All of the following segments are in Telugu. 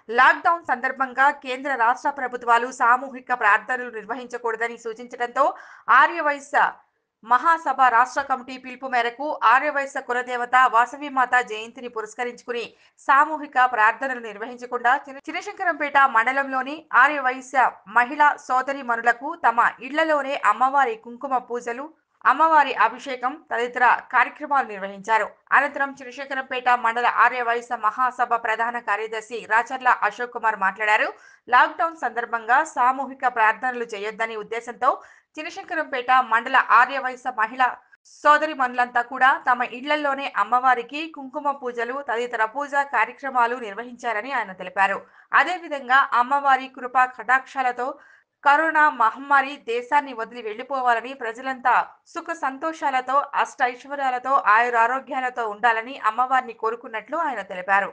లాక్డౌన్ సందర్భంగా కేంద్ర రాష్ట్ర ప్రభుత్వాలు సామూహిక ప్రార్థనలు నిర్వహించకూడదని సూచించడంతో ఆర్యవైశ్య మహాసభ రాష్ట్ర కమిటీ పిలుపు మేరకు ఆర్యవైశ్య కులదేవత వాసవిమాత జయంతిని పురస్కరించుకుని సామూహిక ప్రార్థనలు నిర్వహించకుండా చిన్న- చినశంకరంపేట మండలంలోని ఆర్యవైశ్య మహిళా సోదరి మనులకు తమ ఇళ్లలోనే అమ్మవారి కుంకుమ పూజలు అమ్మవారి అభిషేకం తదితర కార్యక్రమాలు నిర్వహించారు అనంతరం చినశంకరంపేట మండల ఆర్యవైశ్య మహాసభ ప్రధాన కార్యదర్శి రాచర్ల అశోక్ కుమార్ మాట్లాడారు లాక్డౌన్ సందర్భంగా సామూహిక ప్రార్థనలు చేయొద్దని ఉద్దేశంతో చినశంకరంపేట మండల ఆర్యవైశ్య మహిళ సోదరి మనులంతా కూడా తమ ఇళ్లలోనే అమ్మవారికి కుంకుమ పూజలు తదితర పూజా కార్యక్రమాలు నిర్వహించారని ఆయన తెలిపారు అదేవిధంగా అమ్మవారి కృపా కటాక్షాలతో కరోనా మహమ్మారి దేశాన్ని వదిలి వెళ్లిపోవాలని ప్రజలంతా సుఖ సంతోషాలతో అష్ట ఐశ్వర్యాలతో ఆయురారోగ్యాలతో ఉండాలని అమ్మవారిని కోరుకున్నట్లు ఆయన తెలిపారు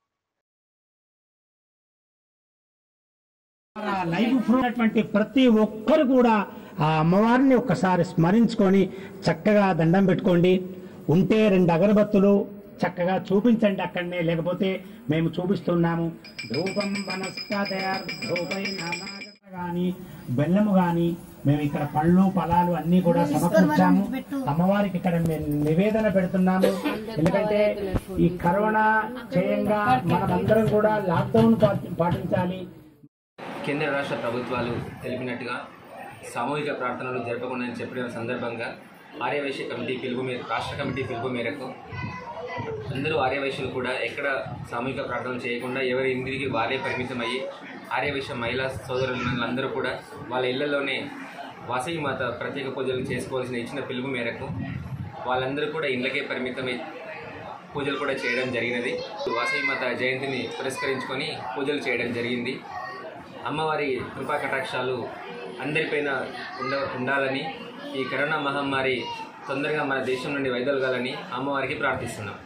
ఆ లైవ్ ప్రో ఉన్నటువంటి ప్రతి ఒక్కరు కూడా ఆ అమ్మవారిని ఒక్కసారి స్మరించుకొని చక్కగా దండం పెట్టుకోండి ఉంటే రెండు అగరబత్తులు చక్కగా చూపించండి అక్కడనే లేకపోతే మేము చూపిస్తున్నాము ధూపం ధూపై కానీ బెల్లము కానీ మేము ఇక్కడ పళ్ళు ఫలాలు అన్ని కూడా సమకూర్చాము అమ్మవారికి ఇక్కడ మేము నివేదన పెడుతున్నాము ఎందుకంటే ఈ కరోనా చేయంగా మనమందరం కూడా లాక్డౌన్ పాటి- పాటించాలి కేంద్ర రాష్ట్ర ప్రభుత్వాలు తెలిపినట్టుగా సామూహిక ప్రార్థనలు జరపకుండా చెప్పిన సందర్భంగా ఆర్యవైశ్య కమిటీ పిలుపు మేర రాష్ట్ర కమిటీ పిలుపు మేరకు అందరూ ఆర్యవైశ్యులు కూడా ఎక్కడ సామూహిక ప్రార్థనలు చేయకుండా ఎవరి ఇంటికి వారే పరిమితమయ్యి ఆర్యవైశ్య మహిళా సోదరులందరూ కూడా వాళ్ళ ఇళ్లలోనే వాసవి మాత ప్రత్యేక పూజలు చేసుకోవాల్సిన ఇచ్చిన పిలుపు మేరకు వాళ్ళందరూ కూడా ఇళ్ళకే పరిమితమై పూజలు కూడా చేయడం జరిగినది వాసవి మాత జయంతిని పురస్కరించుకొని పూజలు చేయడం జరిగింది అమ్మవారి కృపా కటాక్షాలు అందరిపైన ఉండ ఉండాలని ఈ కరోనా మహమ్మారి తొందరగా మన దేశం నుండి వైదొలగాలని అమ్మవారికి ప్రార్థిస్తున్నాం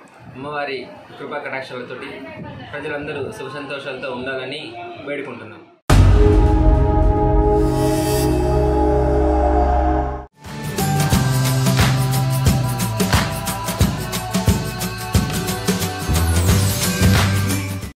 అమ్మవారి కృపా కటాక్షాలతోటి ప్రజలందరూ సుఖ సంతోషాలతో ఉండాలని వేడుకుంటున్నాం